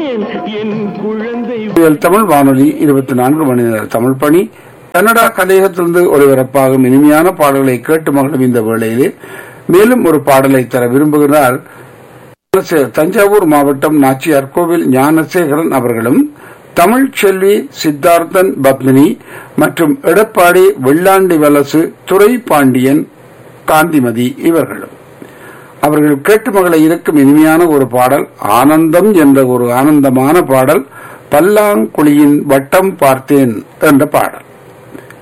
ஏன் என் குழந்தை இதில் தமிழ் வானொலி இருபத்தி நான்கு மணி நேர தமிழ் பணி கன்னடா கலையகத்திலிருந்து ஒளிபரப்பாகும் இனிமையான பாடல்களை கேட்டு மகளும் இந்த வேளையிலே மேலும் ஒரு பாடலை தர விரும்புகிறார் தஞ்சாவூர் மாவட்டம் நாச்சியார் கோவில் ஞானசேகரன் அவர்களும் தமிழ் செல்வி சித்தார்த்தன் பத்மினி மற்றும் எடப்பாடி வெள்ளாண்டி வலசு துரை பாண்டியன் காந்திமதி இவர்களும் அவர்கள் கேட்டு மகளை இருக்கும் இனிமையான ஒரு பாடல் ஆனந்தம் என்ற ஒரு ஆனந்தமான பாடல் பல்லாங்குழியின் வட்டம் பார்த்தேன் என்ற பாடல்